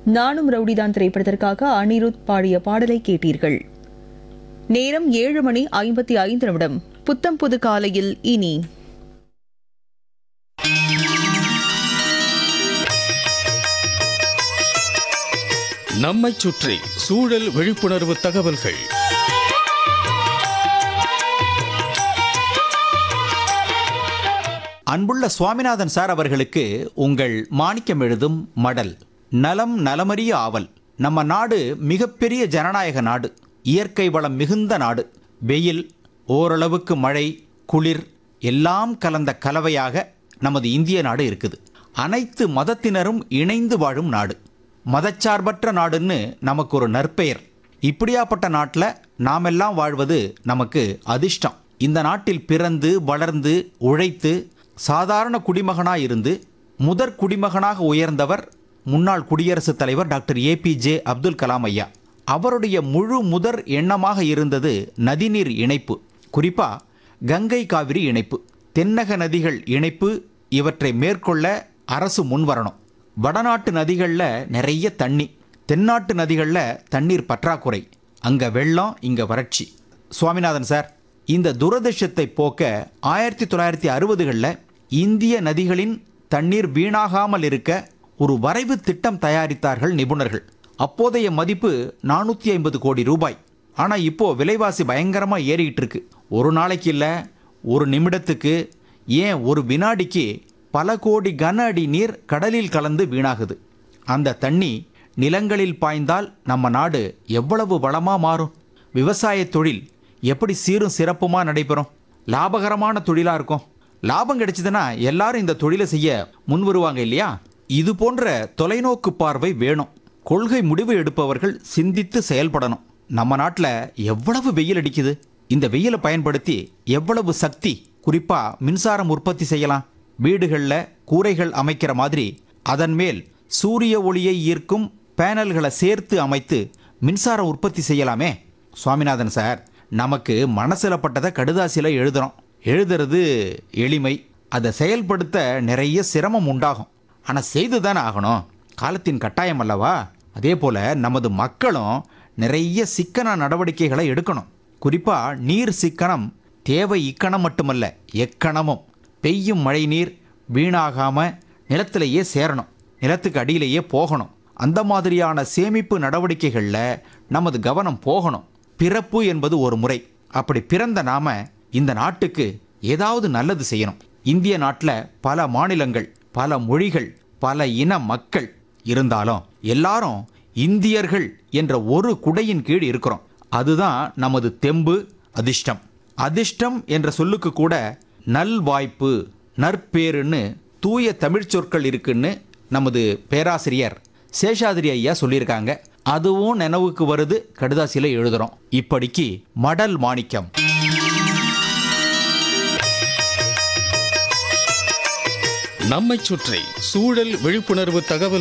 நானும் ரவுடிதான் திரைப்படத்திற்காக அனிருத் பாடிய பாடலை கேட்டீர்கள் நேரம் ஏழு மணி ஐம்பத்தி ஐந்து நிமிடம் புத்தம் புது காலையில் இனி நம்மைச் சுற்றி சூழல் விழிப்புணர்வு தகவல்கள் அன்புள்ள சுவாமிநாதன் சார் அவர்களுக்கு உங்கள் மாணிக்கம் எழுதும் மடல் நலம் நலமறிய ஆவல் நம்ம நாடு மிகப்பெரிய ஜனநாயக நாடு இயற்கை வளம் மிகுந்த நாடு வெயில் ஓரளவுக்கு மழை குளிர் எல்லாம் கலந்த கலவையாக நமது இந்திய நாடு இருக்குது அனைத்து மதத்தினரும் இணைந்து வாழும் நாடு மதச்சார்பற்ற நாடுன்னு நமக்கு ஒரு நற்பெயர் இப்படியாப்பட்ட நாட்டில் நாமெல்லாம் வாழ்வது நமக்கு அதிர்ஷ்டம் இந்த நாட்டில் பிறந்து வளர்ந்து உழைத்து சாதாரண குடிமகனாக இருந்து முதற் குடிமகனாக உயர்ந்தவர் முன்னாள் குடியரசுத் தலைவர் டாக்டர் ஏபிஜே அப்துல் கலாம் ஐயா அவருடைய முழு முதற் எண்ணமாக இருந்தது நதிநீர் இணைப்பு குறிப்பா கங்கை காவிரி இணைப்பு தென்னக நதிகள் இணைப்பு இவற்றை மேற்கொள்ள அரசு முன்வரணும் வடநாட்டு நதிகளில் நிறைய தண்ணி தென்னாட்டு நதிகளில் தண்ணீர் பற்றாக்குறை அங்க வெள்ளம் இங்க வறட்சி சுவாமிநாதன் சார் இந்த துரதிர்ஷ்டத்தை போக்க ஆயிரத்தி தொள்ளாயிரத்தி அறுபதுகளில் இந்திய நதிகளின் தண்ணீர் வீணாகாமல் இருக்க ஒரு வரைவு திட்டம் தயாரித்தார்கள் நிபுணர்கள் அப்போதைய மதிப்பு நானூற்றி ஐம்பது கோடி ரூபாய் ஆனால் இப்போ விலைவாசி பயங்கரமாக ஏறிக்கிட்டு இருக்கு ஒரு நாளைக்கு இல்லை ஒரு நிமிடத்துக்கு ஏன் ஒரு வினாடிக்கு பல கோடி கன அடி நீர் கடலில் கலந்து வீணாகுது அந்த தண்ணி நிலங்களில் பாய்ந்தால் நம்ம நாடு எவ்வளவு வளமா மாறும் விவசாய தொழில் எப்படி சீரும் சிறப்புமா நடைபெறும் லாபகரமான தொழிலா இருக்கும் லாபம் கிடைச்சதுன்னா எல்லாரும் இந்த தொழிலை செய்ய முன் வருவாங்க இல்லையா இது போன்ற தொலைநோக்கு பார்வை வேணும் கொள்கை முடிவு எடுப்பவர்கள் சிந்தித்து செயல்படணும் நம்ம நாட்டில் எவ்வளவு வெயில் அடிக்குது இந்த வெயிலை பயன்படுத்தி எவ்வளவு சக்தி குறிப்பா மின்சாரம் உற்பத்தி செய்யலாம் வீடுகளில் கூரைகள் அமைக்கிற மாதிரி அதன் மேல் சூரிய ஒளியை ஈர்க்கும் பேனல்களை சேர்த்து அமைத்து மின்சார உற்பத்தி செய்யலாமே சுவாமிநாதன் சார் நமக்கு மனசுல பட்டதை கடுதாசியில் எழுதுறோம் எழுதுறது எளிமை அதை செயல்படுத்த நிறைய சிரமம் உண்டாகும் ஆனால் செய்து தானே ஆகணும் காலத்தின் கட்டாயம் அல்லவா அதே போல நமது மக்களும் நிறைய சிக்கன நடவடிக்கைகளை எடுக்கணும் குறிப்பா நீர் சிக்கனம் தேவை இக்கணம் மட்டுமல்ல எக்கணமும் பெய்யும் மழை நீர் வீணாகாம நிலத்திலேயே சேரணும் நிலத்துக்கு அடியிலேயே போகணும் அந்த மாதிரியான சேமிப்பு நடவடிக்கைகளில் நமது கவனம் போகணும் பிறப்பு என்பது ஒரு முறை அப்படி பிறந்த நாம இந்த நாட்டுக்கு ஏதாவது நல்லது செய்யணும் இந்திய நாட்டில் பல மாநிலங்கள் பல மொழிகள் பல இன மக்கள் இருந்தாலும் எல்லாரும் இந்தியர்கள் என்ற ஒரு குடையின் கீழ் இருக்கிறோம் அதுதான் நமது தெம்பு அதிர்ஷ்டம் அதிர்ஷ்டம் என்ற சொல்லுக்கு கூட நல்வாய்ப்பு நற்பேறுன்னு தூய தமிழ்ச் சொற்கள் இருக்குன்னு நமது பேராசிரியர் சேஷாதிரி ஐயா சொல்லியிருக்காங்க அதுவும் நினைவுக்கு வருது கடுதாசியில் எழுதுறோம் இப்படிக்கு மடல் மாணிக்கம் நம்மைச் சுற்றி சூழல் விழிப்புணர்வு தகவல்